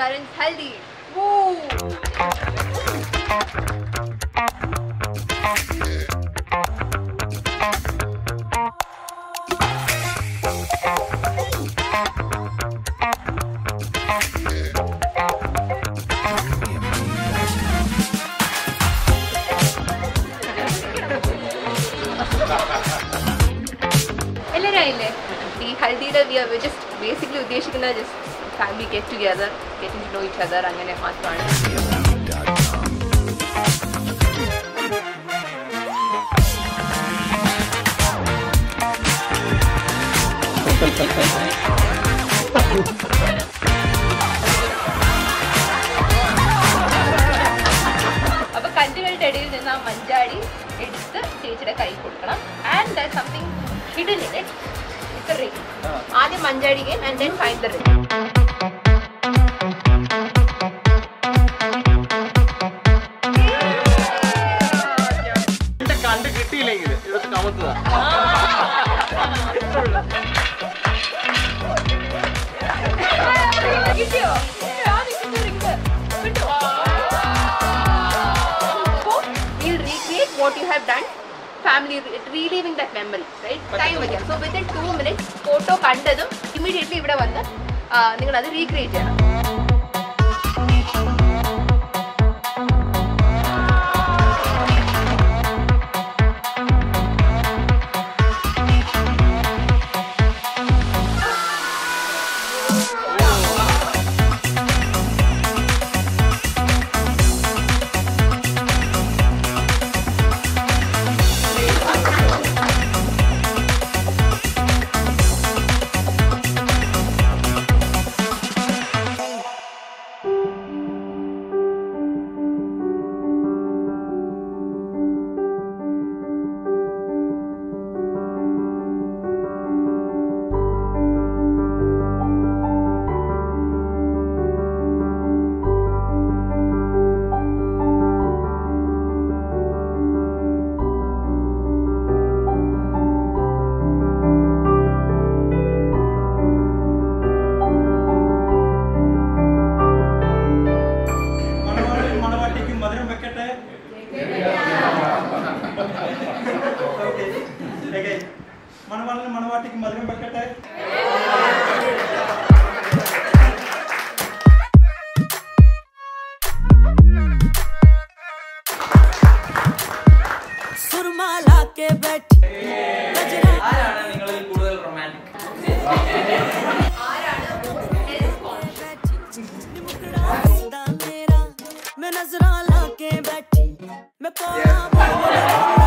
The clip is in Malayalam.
Karan's Haldi. Woo! എല്ലാവരും ആയില്ലേ ഈ ഹൽദിയുടെ ജസ്റ്റ് ബേസിക്കലി ഉദ്ദേശിക്കുന്ന just family get together getting to know each other അങ്ങനെ മാത്രമാണ് അപ്പൊ കല്ലുകളുടെ ഇടയിൽ നിന്ന് ആ മഞ്ചാടി എടുത്ത് ചേച്ചിയുടെ കൈ കൊടുക്കണം and something hidden in it it's ring ആദ്യം മഞ്ചാടി game and then find the ring എന്റെ കണ്ട് കിട്ടിയില്ലെങ്കിൽ ഇതൊക്കെ കമത്തുക കിട്ടിയോ ആ നിൽക്കുന്ന റിംഗ് കിട്ടോ we'll recreate what you have done family reliving that memory right time again so within two minutes photo കണ്ടതും immediately ഇവിടെ വന്ന് നിങ്ങൾ അത് റീക്രിയേറ്റ് ചെയ്യണം മണവാളനും മണവാട്ടിക്കും മധുരം വെക്കട്ടെ Okay. Again. മണവാളനും മണവാട്ടിക്കും മധുരം വെക്കട്ടെ सुरमा ला के बैठी गजरा ആരാണ് നിങ്ങളിൽ കൂടുതൽ റൊമാൻറ്റിക് दा मेरा मैं नजरा ला के बैठी मैं कोना बोल